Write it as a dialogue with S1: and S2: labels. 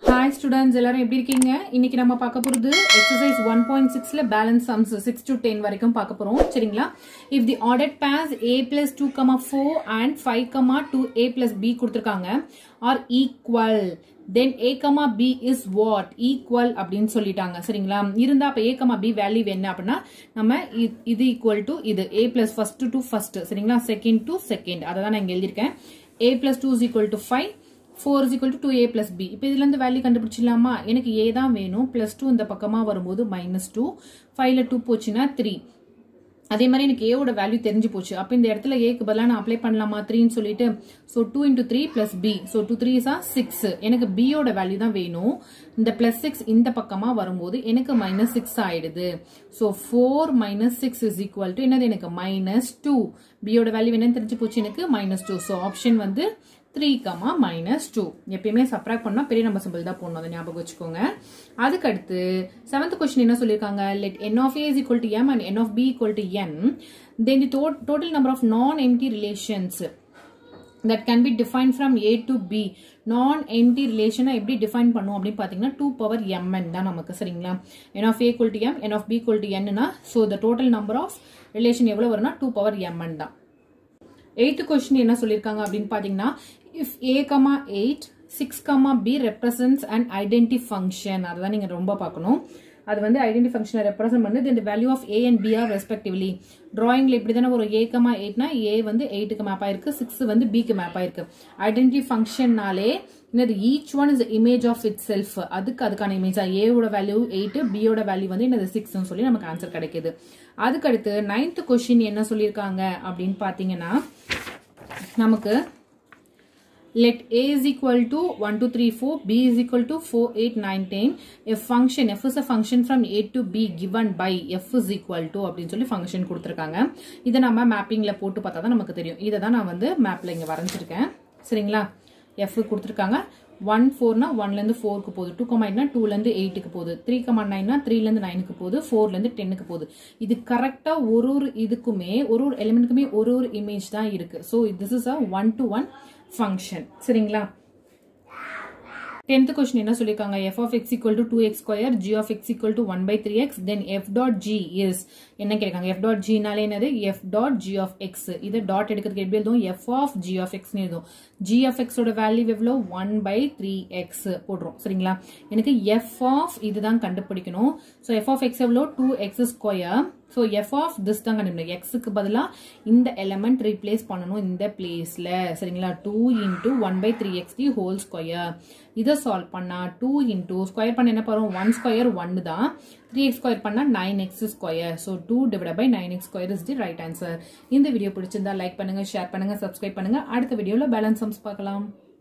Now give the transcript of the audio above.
S1: hi students எல்லாரும் எப்படி இருக்கீங்க இன்னைக்கு நம்ம பார்க்க போறது எக்ஸசைஸ் ஒன் பாயிண்ட் சிக்ஸ்ல balance sums six to ten வரைக்கும் பார்க்க போறோம் சரிங்களா if the order pairs A plus two comma four and five comma two A plus B கொடுத்துருக்காங்க are equal then A comma B is what equal அப்படின்னு சொல்லிட்டாங்க சரிங்களா இருந்தா அப்ப ஏ கமா பி வேல்யூ என்ன அப்படின்னா நம்ம இ- இது ஈக்குவல் டு இது A plus first to first சரிங்களா செகண்ட் டு செகண்ட் அதை தான் நான் இங்க எழுதியிருக்கேன் A plus two is equal to five four is equal to two A plus B இப்போ இதுல இருந்து வேல்யூ கண்டுபிடிச்சிடலாமா எனக்கு ஏ தான் வேணும் பிளஸ் டூ இந்த பக்கமா வரும்போது மைனஸ் டூ ஃபைவ்ல டூ போச்சுன்னா த்ரீ அதே மாதிரி எனக்கு ஏவோட வேல்யூ தெரிஞ்சு போச்சு அப்போ இந்த இடத்துல ஏக்கு பதிலாக நான் அப்ளை பண்ணலாமா த்ரீன்னு சொல்லிட்டு so two into three plus B so two three is six எனக்கு பியோட வேல்யூ தான் வேணும் இந்த பிளஸ் சிக்ஸ் இந்த பக்கமா வரும்போது எனக்கு மைனஸ் சிக்ஸ் ஆயிடுது so four minus six is equal to என்னது எனக்கு மைனஸ் டூ பியோட வேல்யூ என்னன்னு தெரிஞ்சு போச்சு எனக்கு மைனஸ் டூ ஸோ ஆப்ஷன் வந்து த்ரீ கமா மைனஸ் டூ எப்பயுமே சப்ராக்ட் பண்ணா பெரிய நம்பர் சிம்பிள் தான் போடணும் அதை ஞாபகம் வச்சுக்கோங்க அதுக்கு அடுத்து செவன்த் கொஸ்டின் என்ன சொல்லியிருக்காங்க let n of A is equal to m and n of B equal to n then the total number of non empty relations that can be defined from A to B non empty ரிலேஷனை எப்படி define பண்ணுவோம் அப்படின்னு பார்த்தீங்கன்னா two power mn தான் நமக்கு சரிங்களா n of A equal to m n of B equal to n ஸோ the total number of relation எவ்வளோ வரும்னா டூ பவர் mn தான் எயித்து கொஸ்டின் என்ன சொல்லியிருக்காங்க அப்படின்னு பார்த்தீங்கன்னா if A comma eight six comma B represents and identity function அதுதான் நீங்கள் ரொம்ப பார்க்கணும் அது வந்து ஐடென்டி ஃபங்க்ஷனை ரெப்ரசென்ட் பண்ணுது இந்த value of A and B are respectively டிராயிங்ல இப்படி தானே ஒரு ஏ கமா எயிட்னா ஏ வந்து எயிட்டுக்கு மேப் ஆயிருக்கு சிக்ஸ் வந்து பிக்கு மேப் ஆயிருக்கு ஐடென்டி ஃபங்க்ஷன்னாலே என்னது each one is image of itself அதுக்கு அதுக்கான இமேஜ் ஏவோட வேல்யூ எயிட் பியோட வேல்யூ வந்து என்னது சிக்ஸ்னு சொல்லி நமக்கு ஆன்சர் கிடைக்குது அதுக்கடுத்து நைன்த் கொஸ்டின் என்ன சொல்லியிருக்காங்க அப்படின்னு பார்த்தீங்கன்னா நமக்கு let a is equal to 1 2 3 4 b is equal to 4 8 9 10 if function f is a function from a to b given by f is equal to அப்படின்னு சொல்லி ஃபங்க்ஷன் கொடுத்துருக்காங்க இதை நம்ம மேப்பிங்ல போட்டு பார்த்தா தான் நமக்கு தெரியும் இதை தான் நான் வந்து மேப்ல இங்க வரைஞ்சிருக்கேன் சரிங்களா f கொடுத்துருக்காங்க ஒன் ஃபோர்னா ஒன்லேருந்து ஃபோருக்கு போகுது டூ கமா எயிட்னா டூலேருந்து எயிட்டுக்கு போகுது த்ரீ கமா நைன்னா த்ரீலேருந்து நைனுக்கு போகுது ஃபோர்லேருந்து டென்னுக்கு போகுது இது கரெக்டாக ஒரு ஒரு இதுக்குமே ஒரு ஒரு எலிமெண்ட்டுக்குமே ஒரு ஒரு இமேஜ் தான் இருக்கு so this is a one to one function சரிங்களா டென்த் கொஸ்டின் என்ன சொல்லியிருக்காங்க f of x equal to two x square g of x equal to one by three x then f dot g is என்ன கேட்காங்க f dot ஜினாலே என்னது f dot g of x இது dot எடுக்கிறதுக்கு எப்படி எழுதும் எஃப் ஆஃப் ஜி ஆஃப் எக்ஸ்னு எழுதும் ஜி ஆஃப் எக்ஸோட வேல்யூ எவ்வளோ ஒன் பை த்ரீ எக்ஸ் போடுறோம் சரிங்களா எனக்கு எஃப் ஆஃப் இதுதான் கண்டுபிடிக்கணும் ஸோ எஃப் ஆஃப் எக்ஸ் எவ்வளோ two x square so f of this தான் கண்டுபிடிக்கணும் எக்ஸுக்கு பதிலாக இந்த எலமெண்ட் ரீப்ளேஸ் பண்ணணும் இந்த பிளேஸ்ல சரிங்களா two into one by three x the whole square இதை சால்வ் பண்ணா டூ இன்டூ ஸ்கொயர் பண்ண என்ன வரும் ஒன் ஸ்கொயர் ஒன்னு தான் த்ரீ எக்ஸ் ஸ்கொயர் பண்ணா nine x square so two divide by nine x square is the right answer இந்த video பிடிச்சிருந்தா லைக் பண்ணுங்க ஷேர் பண்ணுங்க சப்ஸ்கிரைப் பண்ணுங்க அடுத்த வீடியோவில் பேலன்ஸ் சம்ஸ் பார்க்கலாம்